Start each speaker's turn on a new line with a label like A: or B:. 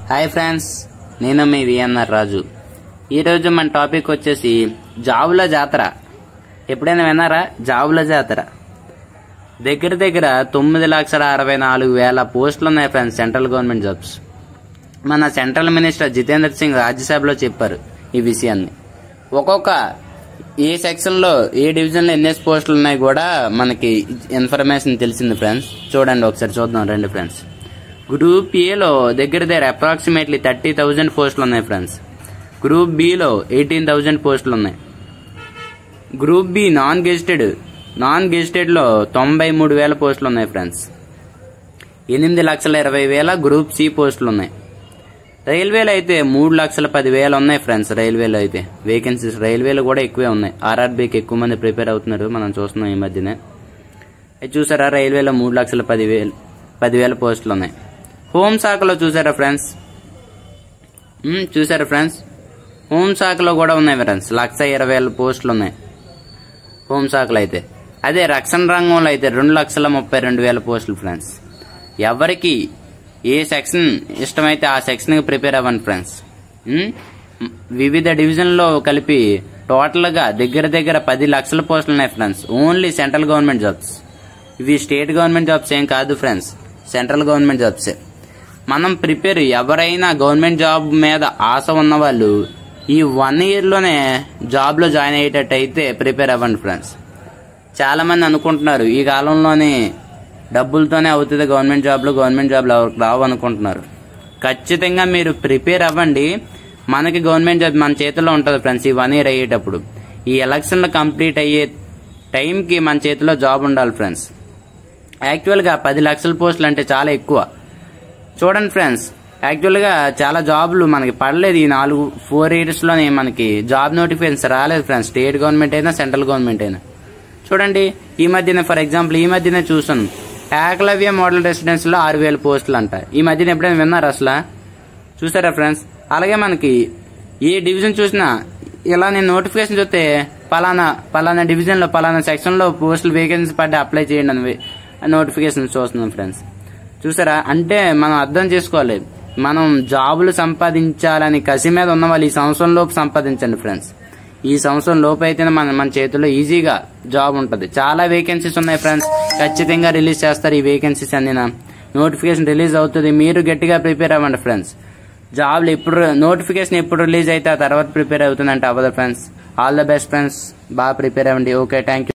A: Hi friends నేను మీ VNR రాజు ఈరోజు మన టాపిక్ వచ్చేసి జాబుల జాతర ఎప్పుడైనా విన్నారా జాబుల జాతర దగ్గర దగ్గర తొమ్మిది లక్షల అరవై నాలుగు వేల పోస్టులు ఉన్నాయి ఫ్రెండ్స్ సెంట్రల్ గవర్నమెంట్ జాబ్స్ మన సెంట్రల్ మినిస్టర్ జితేంద్ర సింగ్ రాజ్యసభలో చెప్పారు ఈ విషయాన్ని ఒక్కొక్క ఏ సెక్షన్లో ఏ డివిజన్లో ఎన్ని పోస్టులు ఉన్నాయి కూడా మనకి ఇన్ఫర్మేషన్ తెలిసింది ఫ్రెండ్స్ చూడండి ఒకసారి చూద్దాం రండి ఫ్రెండ్స్ గ్రూప్ ఏలో దగ్గర దగ్గర అప్రాక్సిమేట్లీ థర్టీ థౌజండ్ పోస్టులు ఉన్నాయి ఫ్రెండ్స్ గ్రూప్ బిలో ఎయిటీన్ థౌజండ్ పోస్టులు ఉన్నాయి group B non gazetted non గెజిటెడ్లో తొంభై మూడు వేల పోస్టులు ఉన్నాయి ఫ్రెండ్స్ ఎనిమిది లక్షల ఇరవై వేల గ్రూప్ సి పోస్టులు ఉన్నాయి రైల్వేలో అయితే మూడు లక్షల పది వేలు ఉన్నాయి ఫ్రెండ్స్ రైల్వేలో అయితే వేకెన్సీస్ రైల్వేలో కూడా ఎక్కువే ఉన్నాయి ఆర్ఆర్బీకి ఎక్కువ మంది ప్రిపేర్ అవుతున్నారు మనం చూస్తున్నాం ఈ మధ్యనే అది చూసారా రైల్వేలో మూడు లక్షల పది వేలు పదివేల పోస్టులు ఉన్నాయి హోంశాఖలో చూసారా ఫ్రెండ్స్ మ్మ్, చూసారా ఫ్రెండ్స్ హోంశాఖలో కూడా ఉన్నాయి ఫ్రెండ్స్ లక్ష ఇరవై వేల పోస్టులు ఉన్నాయి హోంశాఖలో అయితే అదే రక్షణ రంగంలో అయితే రెండు లక్షల ముప్పై రెండు వేల పోస్టులు ఫ్రెండ్స్ ఎవరికి ఏ సెక్షన్ ఇష్టమైతే ఆ సెక్షన్కి ప్రిపేర్ అవ్వండి ఫ్రెండ్స్ మ్మ్? వివిధ డివిజన్లో కలిపి టోటల్గా దగ్గర దగ్గర పది లక్షల పోస్టులు ఉన్నాయి friends only central government jobs ఇవి స్టేట్ గవర్నమెంట్ జాబ్స్ ఏం కాదు ఫ్రెండ్స్ సెంట్రల్ గవర్నమెంట్ జాబ్సే మనం ప్రిపేర్ ఎవరైనా గవర్నమెంట్ జాబ్ మీద ఆశ ఉన్న వాళ్ళు ఈ వన్ ఇయర్లోనే జాబ్లో జాయిన్ అయ్యేటట్టు అయితే ప్రిపేర్ అవ్వండి ఫ్రెండ్స్ చాలా మంది అనుకుంటున్నారు ఈ కాలంలోనే డబ్బులతోనే అవుతుంది గవర్నమెంట్ జాబ్లో గవర్నమెంట్ జాబ్లు ఎవరికి రావు అనుకుంటున్నారు ఖచ్చితంగా మీరు ప్రిపేర్ అవ్వండి మనకి గవర్నమెంట్ జాబ్ మన చేతిలో ఉంటుంది ఫ్రెండ్స్ ఈ వన్ ఇయర్ అయ్యేటప్పుడు ఈ ఎలక్షన్లు కంప్లీట్ అయ్యే టైంకి మన చేతిలో జాబ్ ఉండాలి ఫ్రెండ్స్ యాక్చువల్గా పది లక్షల పోస్టులు అంటే చాలా ఎక్కువ చూడండి ఫ్రెండ్స్ యాక్చువల్గా చాలా జాబ్లు మనకి పడలేదు ఈ నాలుగు ఫోర్ ఇయర్స్లోనే మనకి జాబ్ నోటిఫికేషన్స్ రాలేదు ఫ్రెండ్స్ స్టేట్ గవర్నమెంట్ అయినా సెంట్రల్ గవర్నమెంట్ అయినా చూడండి ఈ మధ్యన ఫర్ ఎగ్జాంపుల్ ఈ మధ్యనే చూసాను ఏకలవ్య మోడల్ రెసిడెన్స్లో ఆరు వేల పోస్టులు అంట ఈ మధ్యన ఎప్పుడైనా విన్నారు అసలు చూసారా ఫ్రెండ్స్ అలాగే మనకి ఏ డివిజన్ చూసినా ఇలా నేను నోటిఫికేషన్ చూస్తే పలానా పలానా డివిజన్లో పలానా సెక్షన్లో పోస్టులు వేకెన్సీ పడ్డా అప్లై చేయండి అని నోటిఫికేషన్ చూస్తున్నాం ఫ్రెండ్స్ చూసారా అంటే మనం అర్థం చేసుకోవాలి మనం జాబులు సంపాదించాలని కసి మీద ఉన్న వాళ్ళు ఈ సంవత్సరం లోపు సంపాదించండి ఫ్రెండ్స్ ఈ సంవత్సరం లోపు అయితేనే మన మన చేతిలో ఈజీగా జాబ్ ఉంటుంది చాలా వేకెన్సీస్ ఉన్నాయి ఫ్రెండ్స్ ఖచ్చితంగా రిలీజ్ చేస్తారు ఈ వేకెన్సీస్ అన్ని నోటిఫికేషన్ రిలీజ్ అవుతుంది మీరు గట్టిగా ప్రిపేర్ అవ్వండి ఫ్రెండ్స్ జాబ్లు ఎప్పుడు నోటిఫికేషన్ ఎప్పుడు రిలీజ్ అయితే ఆ తర్వాత ప్రిపేర్ అవుతుందంటే అవ్వదు friends all the best friends బాగా ప్రిపేర్ అవ్వండి ఓకే థ్యాంక్ యూ